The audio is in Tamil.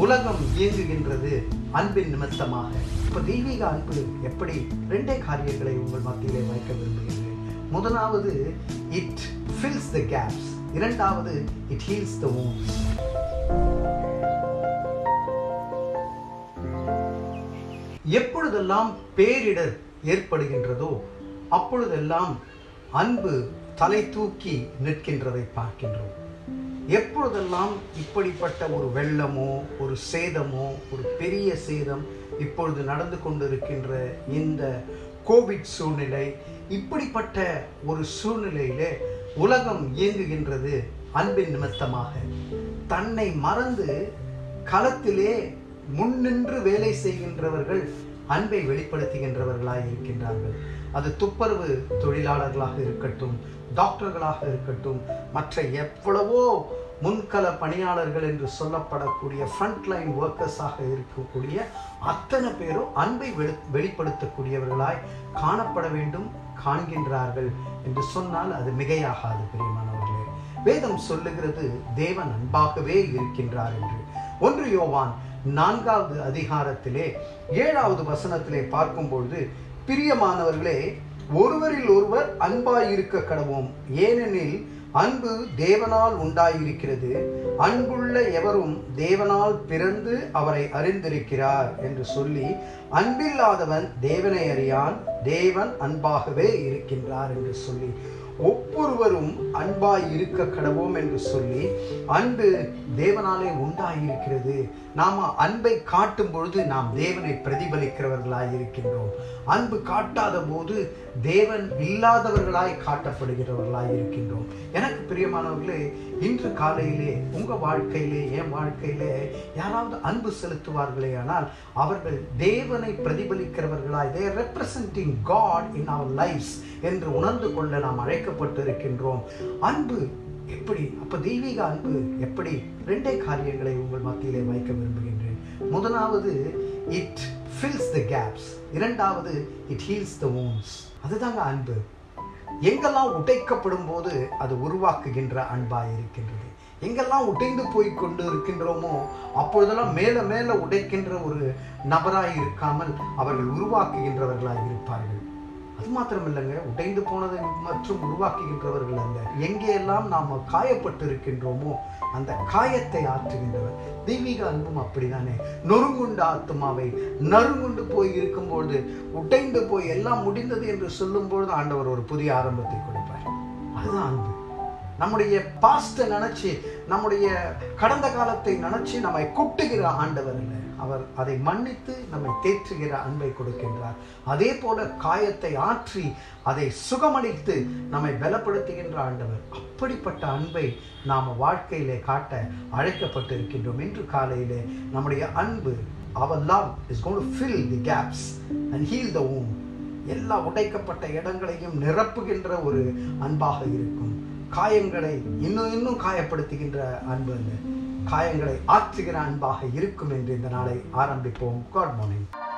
உலகம் இயங்குகின்றது அன்பின் நிமித்தமாக இப்ப தெய்வீக அன்பு எப்படி ரெண்டே காரியங்களை உங்கள் மத்தியிலே வைக்க விரும்புகிறேன் முதலாவது இட் ஃபில்ஸ் த கேப்ஸ் இரண்டாவது இட் ஹீல்ஸ் த wounds எப்பொழுதெல்லாம் பேரிடர் ஏற்படுகின்றதோ அப்பொழுதெல்லாம் அன்பு தலை தூக்கி நிற்கின்றதை பார்க்கின்றோம் எப்பொழுதெல்லாம் இப்படிப்பட்ட ஒரு வெள்ளமோ ஒரு சேதமோ ஒரு பெரிய சேதம் இப்பொழுது நடந்து கொண்டிருக்கின்ற இந்த கோவிட் சூழ்நிலை இப்படிப்பட்ட ஒரு சூழ்நிலையிலே உலகம் இயங்குகின்றது அன்பின் நிமித்தமாக தன்னை மறந்து களத்திலே முன்னின்று வேலை செய்கின்றவர்கள் அன்பை வெளிப்படுத்துகின்றவர்களாய் இருக்கின்றார்கள் அது துப்புரவு தொழிலாளர்களாக இருக்கட்டும் டாக்டர்களாக இருக்கட்டும் மற்ற எவ்வளவோ முன்கள பணியாளர்கள் என்று சொல்லப்படக்கூடிய ஃப்ரண்ட்லைன் ஒர்க்கர்ஸாக இருக்கக்கூடிய அத்தனை பேரும் அன்பை வெளி வெளிப்படுத்தக்கூடியவர்களாய் காணப்பட வேண்டும் காண்கின்றார்கள் என்று சொன்னால் அது மிகையாகாது பிரியமானவர்களே வேதம் சொல்லுகிறது தேவன் அன்பாகவே இருக்கின்றார் என்று ஒன்று யோவான் நான்காவது அதிகாரத்திலே ஏழாவது வசனத்திலே பார்க்கும் பொழுது பிரியமானவர்களே ஒருவரில் ஒருவர் அன்பாயிருக்க கடவோம் ஏனெனில் அன்பு தேவனால் உண்டாயிருக்கிறது அன்புள்ள எவரும் தேவனால் பிறந்து அவரை அறிந்திருக்கிறார் என்று சொல்லி அன்பில்லாதவன் தேவனை அறியான் தேவன் அன்பாகவே இருக்கின்றார் என்று சொல்லி ஒவ்வொருவரும் அன்பாய் இருக்க கடவோம் என்று சொல்லி அன்பு தேவனாலே உண்டாயிருக்கிறது நாம அன்பை காட்டும் பொழுது நாம் தேவனை பிரதிபலிக்கிறவர்களாய் இருக்கின்றோம் அன்பு காட்டாத போது தேவன் இல்லாதவர்களாய் காட்டப்படுகிறவர்களாய் இருக்கின்றோம் எனக்கு பிரியமானவர்களே இன்று காலையிலே உங்க வாழ்க்கையிலே என் வாழ்க்கையிலே யாராவது அன்பு செலுத்துவார்களே ஆனால் அவர்கள் தேவனை பிரதிபலிக்கிறவர்களாய் they representing God in our lives என்று உணர்ந்து கொள்ள நாம் அழைக்கப்பட்டு இருக்கின்றோம் அன்பு எப்படி அப்ப தெய்வீக அன்பு எப்படி ரெண்டே காரியங்களை உங்கள் மத்தியிலே வைக்க விரும்புகின்றேன் முதலாவது இட் ஃபில்ஸ் த கேப்ஸ் இரண்டாவது இட் ஹீல்ஸ் த wounds அதுதாங்க அன்பு எங்கெல்லாம் உடைக்கப்படும் போது அது உருவாக்குகின்ற அன்பாய் இருக்கின்றது எங்கெல்லாம் உடைந்து போய் கொண்டு இருக்கின்றோமோ அப்பொழுதெல்லாம் மேல மேல உடைக்கின்ற ஒரு நபராய் இருக்காமல் அவர்கள் உருவாக்குகின்றவர்களாய் இருப்பார்கள் அது மாத்திரம் இல்லைங்க உடைந்து போனதை மற்றும் உருவாக்குகின்றவர்கள் அல்ல எங்கெல்லாம் நாம் காயப்பட்டு இருக்கின்றோமோ அந்த காயத்தை ஆற்றுகின்றவர் தெய்வீக அன்பும் அப்படிதானே நொறுங்குண்ட ஆத்மாவை நறுங்குண்டு போய் இருக்கும்பொழுது உடைந்து போய் எல்லாம் முடிந்தது என்று சொல்லும்பொழுது ஆண்டவர் ஒரு புதிய ஆரம்பத்தை கொடுப்பார் அதுதான் அன்பு நம்முடைய பாஸ்ட்டை நினைச்சு நம்முடைய கடந்த காலத்தை நினைச்சு நம்மை குட்டுகிற ஆண்டவர் இல்லை அவர் அதை மன்னித்து நம்மை தேற்றுகிற அன்பை கொடுக்கின்றார் அதே போல காயத்தை ஆற்றி அதை சுகமளித்து நம்மை பலப்படுத்துகின்ற ஆண்டவர் அப்படிப்பட்ட அன்பை நாம் வாழ்க்கையிலே காட்ட அழைக்கப்பட்டு இருக்கின்றோம் இன்று காலையிலே நம்முடைய அன்பு அவர் love is gone to fill the gaps and heal the wound எல்லா உடைக்கப்பட்ட இடங்களையும் நிரப்புகின்ற ஒரு அன்பாக இருக்கும் காயங்களை இன்னும் இன்னும் காயப்படுத்துகின்ற அன்பு அல்ல காயங்களை ஆற்றுகிற அன்பாக இருக்கும் என்று இந்த நாளை ஆரம்பிப்போம் காட் மார்னிங்